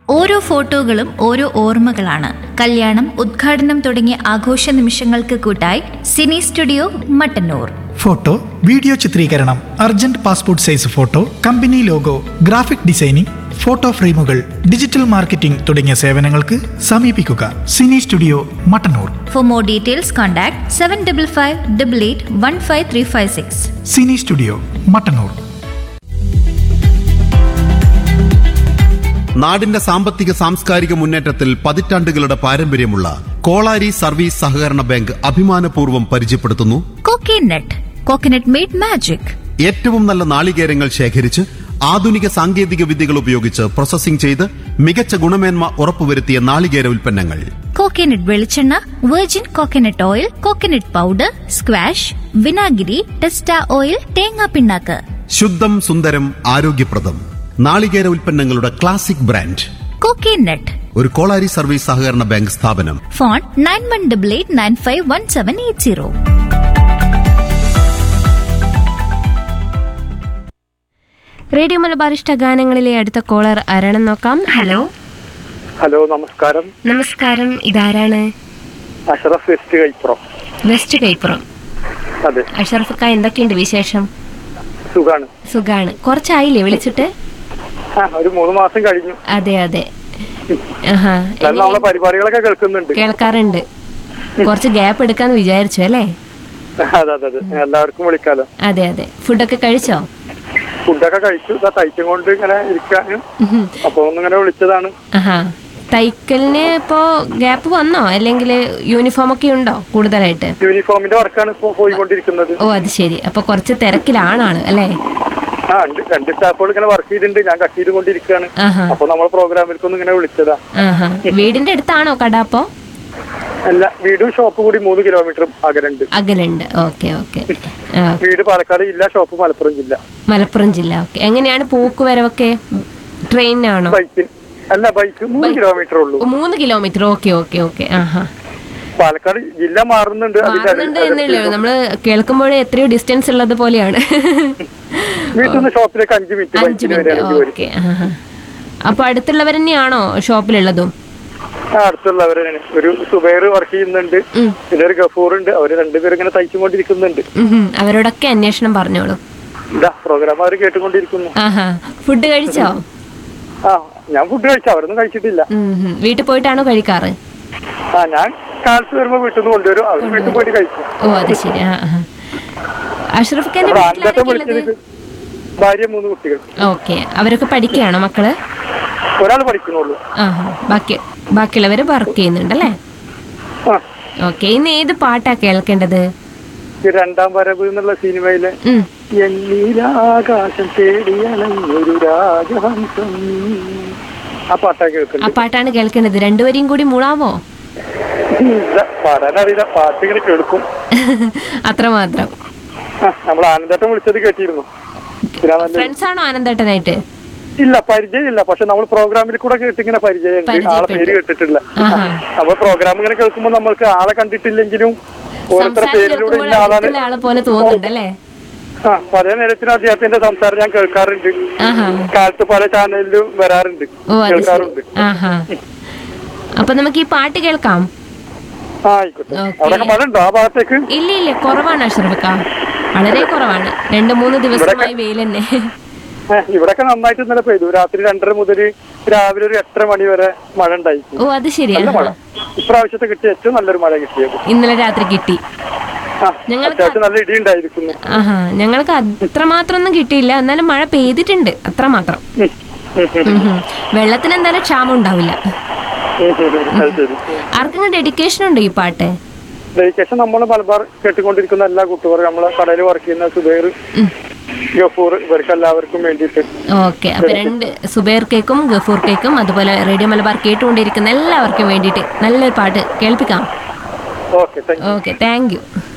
ഓരോ ഫോട്ടോകളും ഓരോ ഓർമ്മകളാണ് കല്യാണം ഉദ്ഘാടനം തുടങ്ങിയ ആഘോഷ നിമിഷങ്ങൾക്ക് കൂട്ടായി cine studio Mattannur photo video ചിത്രീകരണം urgent passport size photo company logo graphic designing photo ഫ്രെയിമുകൾ ഡിജിറ്റൽ മാർക്കറ്റിംഗ് തുടങ്ങിയ സേവനങ്ങൾക്ക് സമീപിക്കുക cine studio Mattannur for more details contact seven double five double eight one five three five six cine studio Mattannur നാടിന്റെ സാമ്പത്തിക സാംസ്കാരിക മുന്നേറ്റത്തിൽ പതിറ്റാണ്ടുകളുടെ പാരമ്പര്യമുള്ള കോളാരി സർവീസ് സഹകരണ ബാങ്ക് അഭിമാനപൂർവ്വം പരിചയപ്പെടുത്തുന്നു കോക്കേനട്ട് കോക്കനട്ട് മെയ്ഡ് മാജിക് ഏറ്റവും നല്ല നാളികേരങ്ങൾ ശേഖരിച്ച് ആധുനിക സാങ്കേതിക വിദ്യകൾ ഉപയോഗിച്ച് പ്രോസസ്സിംഗ് ചെയ്ത് മികച്ച ഗുണമേന്മ ഉറപ്പുവരുത്തിയ നാളികേര ഉൽപ്പന്നങ്ങൾ കോക്കനട്ട് വെളിച്ചെണ്ണ virgin coconut oil coconut powder squash വിനാഗിരി ടെസ്റ്റ ഓയിൽ തേങ്ങാ പിണ്ണാക്ക് ശുദ്ധം സുന്ദരം ആരോഗ്യപ്രദം നാളികേര ഉൽപ്പന്നങ്ങളുടെ ക്ലാസിക് ബ്രാൻഡ് കോക്കേനട്ട് ഒരു കോളാരി സർവീസ് സഹകരണ ബാങ്ക് സ്ഥാപനം phone nine one double eight nine five one seven eight zero radio Malabar ഇഷ്ട ഗാനങ്ങളിലെ അടുത്ത കോളർ ആരാണെന്ന് നോക്കാം ഹലോ ഹലോ നമസ്കാരം നമസ്കാരം ഇതാരാണ് അഷറഫ് വെസ്റ്റ് കൈപ്പുറം വെസ്റ്റ് കൈപ്പുറം അതെ അഷറഫക്ക എന്തൊക്കെയുണ്ട് വിശേഷം സുഖാണ് സുഖാണ് കുറച്ചായില്ലേ വിളിച്ചിട്ട് ആ, ഒരു മൂന്ന് മാസം കഴിഞ്ഞു അതെ അതെ ആഹാ എന്നാലും നമ്മളെ പരിപാടികളൊക്കെ കേൾക്കുന്നുണ്ട് കേൾക്കാറുണ്ട് കുറച്ച് ഗ്യാപ്പ് എടുക്കാന്ന് വിചാരിച്ചു അല്ലേ അതെ അതെ അതെ എല്ലാവർക്കും വിളിക്കാലോ അതെ അതെ ഫുഡൊക്കെ കഴിച്ചോ ഫുഡൊക്കെ കഴിച്ചു ഇതാ തയ്ച്ചും കൊണ്ട് ഇങ്ങനെ ഇരിക്കാനും അപ്പൊ ഒന്നിങ്ങനെ വിളിച്ചതാണ് ആഹാ തൈക്കലിന് ഇപ്പോ ഗ്യാപ്പ് വന്നോ അല്ലെങ്കിൽ യൂണിഫോം ഒക്കെ ഉണ്ടോ കൂടുതലായിട്ട് യൂണിഫോമിന്റെ വർക്കാണ് ഇപ്പൊ പോയിക്കൊണ്ടിരിക്കുന്നത് ഓ അത് ശരി അപ്പൊ കുറച്ച് തിരക്കിലാണ് ആള് അല്ലേ ആ ഉണ്ട് രണ്ട് സ്റ്റാഫുകൾ ഇങ്ങനെ വർക്ക് ചെയ്തിട്ടുണ്ട് ഞാൻ കട്ട് ചെയ്തുകൊണ്ടിരിക്കുകയാണ് ആഹാ അപ്പൊ നമ്മളെ പ്രോഗ്രാമിലേക്കൊന്നും ഇങ്ങനെ വിളിച്ചതാ ആഹാ വീടിന്റെ അടുത്താണോ കട അപ്പോ അല്ല വീടും ഷോപ്പും കൂടി മൂന്ന് കിലോമീറ്റർ അകലുണ്ട് അകലുണ്ട് ഓക്കെ ഓക്കെ ആ, വീട് പാലക്കാട് ജില്ല ഷോപ്പ് മലപ്പുറം ജില്ല മലപ്പുറം ജില്ല ഓക്കെ എങ്ങനെയാണ് പോക്കുവരവൊക്കെ ട്രെയിനാണോ ബൈക്കിൽ അല്ല ബൈക്ക് മൂന്ന് കിലോമീറ്റർ ഉള്ളൂ ഓ, മൂന്ന് കിലോമീറ്റർ ഓക്കെ ഓക്കെ ഓക്കെ ആഹാ പാലക്കാട് ജില്ല മാറുന്നുണ്ട് അതിന്റെ മാറുന്നുണ്ട് എന്നേ ഉള്ളൂ നമ്മള് കേൾക്കുമ്പോഴേ എത്രയോ ഡിസ്റ്റൻസ് ഉള്ളത് പോലെയാണ് വീട്ടിൽ നിന്ന് ഷോപ്പിലേക്ക് അഞ്ച് മിനിറ്റ് അഞ്ച് ബൈക്കിന് മിനിറ്റ് വരെയാണെങ്കിൽ വരും ഓക്കെ ആഹാ അപ്പൊ അടുത്തുള്ളവർ തന്നെയാണോ ഷോപ്പിലുള്ളതും ആ അടുത്തുള്ളവരാണ് ഒരു സുബൈർ വർക്ക് ചെയ്യുന്നുണ്ട് ഉം. പിന്നെ ഒരു ഗഫൂർ ഉണ്ട് അവര് രണ്ടുപേരും ഇങ്ങനെ തയ്ച്ചുകൊണ്ടിരിക്കുന്നുണ്ട് ഉം ഉം. അവരോടൊക്കെ അന്വേഷണം പറഞ്ഞോളൂ ഇതാ പ്രോഗ്രാം അവർ കേട്ടുകൊണ്ടിരിക്കുന്നു ആഹാ ഫുഡ് കഴിച്ചോ ആ ഞാൻ ഫുഡ് കഴിച്ചു അവരൊന്നും കഴിച്ചിട്ടില്ല ഉം ഉം. വീട്ടിൽ പോയിട്ടാണോ കഴിക്കാറ് ആ ഞാൻ കാലത്ത് വരുമ്പോ വീട്ടിൽ നിന്ന് കൊണ്ടുവരും അവർ വീട്ടിൽ പോയിട്ട് കഴിക്കും ഓ അത് ശരി ആ ആ. അഷ്റഫ് ഖാന്റെ അവിടെ ആൺകട്ടം വീട്ടിലാരൊക്കെ വിളിച്ചത് ഭാര്യ മൂന്ന് കുട്ടികൾ ഓക്കെ അവരൊക്കെ പഠിക്കുകയാണോ മക്കള് ഒരാൾ പഠിക്കുന്നുള്ളൂ ആഹാ ബാക്കി ബാക്കിയുള്ളവര് വർക്ക് ചെയ്യുന്നുണ്ടല്ലേ ആ ഓക്കെ ഇന്ന് ഏത് പാട്ടാ കേൾക്കേണ്ടത് ഈ രണ്ടാം വരവ് എന്നുള്ള സിനിമയിലെ ഉം. എന്നീലാകാശം തേടിയണഞ്ഞൊരു രാജഹംസം ആ പാട്ടാ ആ കേൾക്കുന്നത് പാട്ടാണ് കേൾക്കേണ്ടത് രണ്ടുപേരെയും കൂടി മൂളാവോ ഇല്ല, പാടാനറിയില്ല പാട്ട് ഇങ്ങനെ കേൾക്കും അത്രമാത്രം നമ്മൾ ആനന്ദേട്ടൻ വിളിച്ചത് കേട്ടിരുന്നു പിന്നെ നല്ല ഫ്രണ്ട്സ് ആണോ ആനന്ദേട്ടനായിട്ട് ഇല്ല പരിചയമില്ല പക്ഷെ നമ്മൾ പ്രോഗ്രാമിൽ കൂടെ കേട്ടിങ്ങനെ പരിചയമുണ്ട് ആളെ പേര് കേട്ടിട്ടില്ല ആഹാ. നമ്മൾ പ്രോഗ്രാം ഇങ്ങനെ കേൾക്കുമ്പോൾ നമ്മൾക്ക് ആളെ കണ്ടിട്ടില്ലെങ്കിലും ഓരോരുത്തരുടെ സംസാരം പേരിലൂടെ കേൾക്കുമ്പോൾ ഇന്ന ആളാണ് അടുത്തുള്ള ആളെ പോലെ തോന്നുന്നുണ്ടല്ലേ ആ പല നേരത്തിനും അദ്ദേഹത്തിന്റെ സംസാരം ഞാൻ കേൾക്കാറുണ്ട് ആഹാ കാലത്ത് പല ചാനലിലും വരാറുണ്ട് ഓ അത് ശരി കേൾക്കാറുണ്ട് ആഹാ അപ്പൊ നമുക്ക് ഈ പാട്ട് കേൾക്കാം ആ ആയിക്കോട്ടെ ഓക്കേ. അവിടെ മഴ ഉണ്ടോ ആ ഭാഗത്തേക്ക് ഇല്ല ഇല്ല കുറവാണ് അഷ്റഫിക്ക വളരെ കുറവാണ് രണ്ട് മൂന്ന് ദിവസമായി വെയിൽ തന്നെ ഏ, ഇവിടൊക്കെ നന്നായിട്ട് ഇന്നലെ പെയ്തു രാത്രി രണ്ടര മുതൽ രാവിലെ ഒരു എട്ടര മണി വരെ മഴ ഉണ്ടായി ഓ അത് ശരിയാ നല്ല മഴ ഇപ്രാവശ്യത്തെ കിട്ടിയ ഏറ്റവും നല്ലൊരു മഴ കിട്ടിയത് ഇന്നലെ രാത്രി കിട്ടി ആ ഞങ്ങൾക്ക് അത്യാവശ്യം നല്ല ഇടി ഉണ്ടായിരിക്കുന്നു ആഹാ ഞങ്ങൾക്ക് അത്രമാത്രം ഒന്നും കിട്ടിയില്ല എന്നാലും മഴ പെയ്തിട്ടുണ്ട് അത്രമാത്രം ഉം. ഉം, ഉം. ഉം ഉം. വെള്ളത്തിന് എന്തായാലും ക്ഷാമം ഉണ്ടാവില്ല ഉം, ഉം, ഉം. അത് ശരി ആർക്കെങ്കിലും ഡെഡിക്കേഷൻ ഉണ്ടോ ഈ പാട്ട് ഡെഡിക്കേഷൻ നമ്മൾ മലബാർ കേട്ടുകൊണ്ടിരിക്കുന്ന എല്ലാ കൂട്ടുകാരും നമ്മളെ കടയിൽ വർക്ക് ചെയ്യുന്ന സുബൈർ ഗഫൂർ ഇവർക്ക് എല്ലാവർക്കും വേണ്ടിയിട്ട് ഓക്കെ അപ്പൊ രണ്ട് സുബൈർ കേക്കും ഗഫൂർ കേക്കും അതുപോലെ റേഡിയോ മലബാർ കേട്ടുകൊണ്ടിരിക്കുന്ന എല്ലാവർക്കും വേണ്ടിയിട്ട് നല്ലൊരു പാട്ട് കേൾപ്പിക്കാം okay thank okay thank U